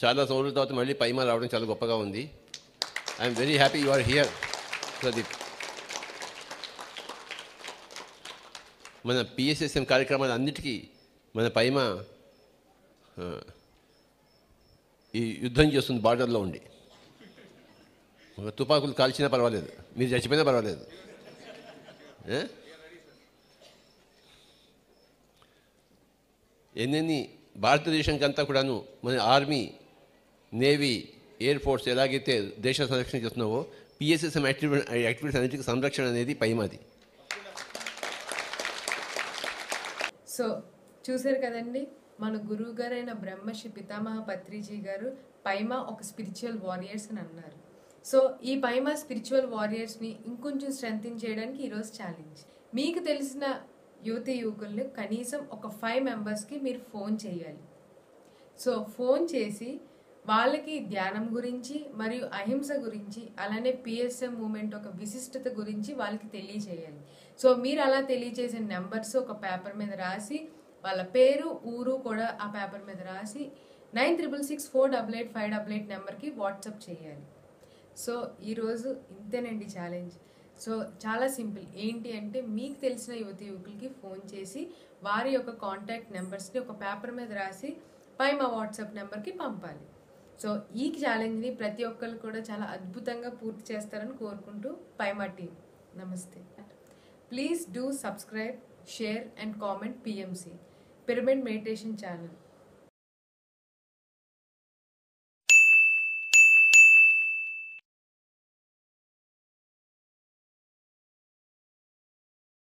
చాలా సంవత్సరాల తర్వాత మళ్ళీ పైమా రావడం చాలా గొప్పగా ఉంది I'm very happy you are here Pradeep మన పిఎస్ఎస్ఎం కార్యక్రమాలు అన్నిటికీ మన పైమ ఆ, ఈ యుద్ధం చేస్తుంది బార్డర్లో ఉండి ఒక తుపాకులు కాల్చినా పర్వాలేదు మీరు చచ్చిపోయినా పర్వాలేదు ఏ? ఎన్నెన్ని భారతదేశానికి అంతా కూడాను మన ఆర్మీ నేవీ ఎయిర్ ఫోర్స్ ఎలాగైతే దేశ సంరక్షణ చేస్తున్నావో పిఎస్ఎస్ఎం యాక్టివి యాక్టివిటీస్ అన్నిటికీ సంరక్షణ అనేది పైమాది సో చూశారు కదండి మన గురువు గారైన బ్రహ్మశ్రీ పితామహ పత్రిజీ గారు పైమా ఒక స్పిరిచువల్ వారియర్స్ అని అన్నారు సో ఈ పైమా స్పిరిచువల్ వారియర్స్ని ఇంకొంచెం స్ట్రెంగ్ చేయడానికి ఈరోజు ఛాలెంజ్ మీకు తెలిసిన యువతి యువకుల్ని కనీసం ఒక ఫైవ్ మెంబర్స్కి మీరు ఫోన్ చేయాలి సో ఫోన్ చేసి వాళ్ళకి ధ్యానం గురించి మరియు అహింస గురించి అలానే పిఎస్ఎం మూమెంట్ ఒక విశిష్టత గురించి వాళ్ళకి తెలియజేయాలి సో మీరు అలా తెలియజేసిన నెంబర్స్ ఒక పేపర్ మీద రాసి వాళ్ళ పేరు ఊరు కూడా ఆ పేపర్ మీద రాసి nine triple six four double eight five double eight నెంబర్కి వాట్సాప్ చేయాలి సో ఈరోజు ఇంతేనండి ఛాలెంజ్ సో చాలా సింపుల్ ఏంటి అంటే మీకు తెలిసిన యువతి యువకులకి ఫోన్ చేసి వారి యొక్క కాంటాక్ట్ నెంబర్స్ని ఒక పేపర్ మీద రాసి పై మా వాట్సాప్ నెంబర్కి పంపాలి సో ఈ ఛాలెంజ్ని ప్రతి ఒక్కరు కూడా చాలా అద్భుతంగా పూర్తి చేస్తారని కోరుకుంటూ పైమా టీం నమస్తే please do subscribe share and comment P M C pyramid meditation channel